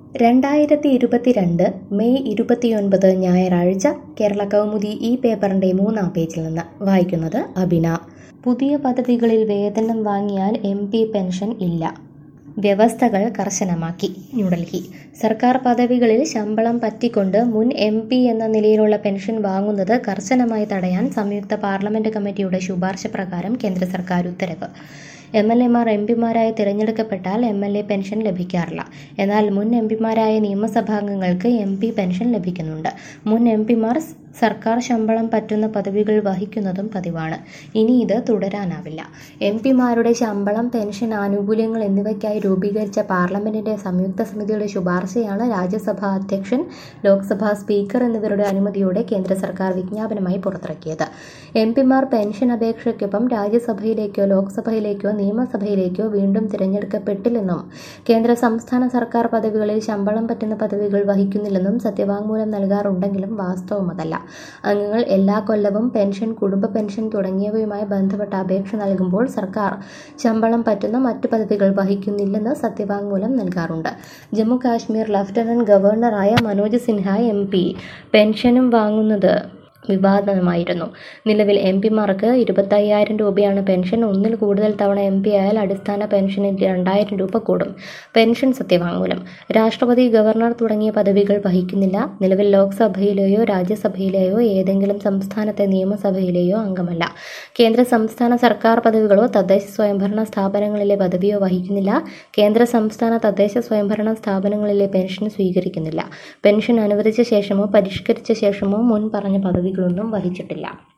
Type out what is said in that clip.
രണ്ടായിരത്തി ഇരുപത്തിരണ്ട് മെയ് ഇരുപത്തിയൊൻപത് ഞായറാഴ്ച കേരള കൗമുദി ഈ പേപ്പറിന്റെ മൂന്നാം പേജിൽ നിന്ന് വായിക്കുന്നത് അബിന പുതിയ പദ്ധതികളിൽ വേതനം വാങ്ങിയാൽ എം പി പെൻഷൻ ഇല്ല വ്യവസ്ഥകൾ കർശനമാക്കി ന്യൂഡൽഹി സർക്കാർ പദവികളിൽ ശമ്പളം പറ്റിക്കൊണ്ട് മുൻ എം പി എന്ന നിലയിലുള്ള പെൻഷൻ വാങ്ങുന്നത് കർശനമായി തടയാൻ സംയുക്ത പാർലമെന്റ് കമ്മിറ്റിയുടെ ശുപാർശ പ്രകാരം കേന്ദ്ര സർക്കാർ ഉത്തരവ് എം എൽ എമാർ എം പിമാരായി തിരഞ്ഞെടുക്കപ്പെട്ടാൽ എം എൽ എ പെൻഷൻ ലഭിക്കാറില്ല എന്നാൽ മുൻ എം പിമാരായ നിയമസഭാംഗങ്ങൾക്ക് എം പി പെൻഷൻ ലഭിക്കുന്നുണ്ട് മുൻ എം പിമാർ സർക്കാർ ശമ്പളം പറ്റുന്ന പദവികൾ വഹിക്കുന്നതും പതിവാണ് ഇനി ഇത് തുടരാനാവില്ല എം പിമാരുടെ ശമ്പളം പെൻഷൻ ആനുകൂല്യങ്ങൾ എന്നിവയ്ക്കായി രൂപീകരിച്ച പാർലമെന്റിന്റെ സംയുക്ത സമിതിയുടെ ശുപാർശയാണ് രാജ്യസഭാ അധ്യക്ഷൻ ലോക്സഭാ സ്പീക്കർ എന്നിവരുടെ അനുമതിയോടെ കേന്ദ്ര സർക്കാർ വിജ്ഞാപനമായി പുറത്തിറക്കിയത് എം പിമാർ പെൻഷൻ അപേക്ഷയ്ക്കൊപ്പം രാജ്യസഭയിലേക്കോ ലോക്സഭയിലേക്കോ നിയമസഭയിലേക്കോ വീണ്ടും തിരഞ്ഞെടുക്കപ്പെട്ടില്ലെന്നും കേന്ദ്ര സംസ്ഥാന സർക്കാർ പദവികളിൽ ശമ്പളം പറ്റുന്ന പദവികൾ വഹിക്കുന്നില്ലെന്നും സത്യവാങ്മൂലം നൽകാറുണ്ടെങ്കിലും വാസ്തവം അതല്ല അംഗങ്ങൾ എല്ലാ കൊല്ലവും പെൻഷൻ കുടുംബ പെൻഷൻ തുടങ്ങിയവയുമായി ബന്ധപ്പെട്ട അപേക്ഷ നൽകുമ്പോൾ സർക്കാർ ശമ്പളം പറ്റുന്ന മറ്റു പദവികൾ വഹിക്കുന്നില്ലെന്ന് സത്യവാങ്മൂലം നൽകാറുണ്ട് ജമ്മു കാശ്മീർ ലഫ്റ്റനന്റ് ഗവർണറായ മനോജ് സിൻഹ എം പി പെൻഷനും വാങ്ങുന്നത് വിവാദമായിരുന്നു നിലവിൽ എം പിമാർക്ക് ഇരുപത്തയ്യായിരം രൂപയാണ് പെൻഷൻ ഒന്നിൽ കൂടുതൽ തവണ എം പി ആയാൽ അടിസ്ഥാന പെൻഷന് രണ്ടായിരം രൂപ കൂടും പെൻഷൻ സത്യവാങ്മൂലം രാഷ്ട്രപതി ഗവർണർ തുടങ്ങിയ പദവികൾ വഹിക്കുന്നില്ല നിലവിൽ ലോക്സഭയിലെയോ രാജ്യസഭയിലെയോ ഏതെങ്കിലും സംസ്ഥാനത്തെ നിയമസഭയിലെയോ അംഗമല്ല കേന്ദ്ര സംസ്ഥാന സർക്കാർ പദവികളോ തദ്ദേശ സ്വയംഭരണ സ്ഥാപനങ്ങളിലെ പദവിയോ വഹിക്കുന്നില്ല കേന്ദ്ര സംസ്ഥാന തദ്ദേശ സ്വയംഭരണ സ്ഥാപനങ്ങളിലെ പെൻഷൻ സ്വീകരിക്കുന്നില്ല പെൻഷൻ അനുവദിച്ച ശേഷമോ പരിഷ്കരിച്ച ശേഷമോ മുൻ പറഞ്ഞ പദവികളൊന്നും വഹിച്ചിട്ടില്ല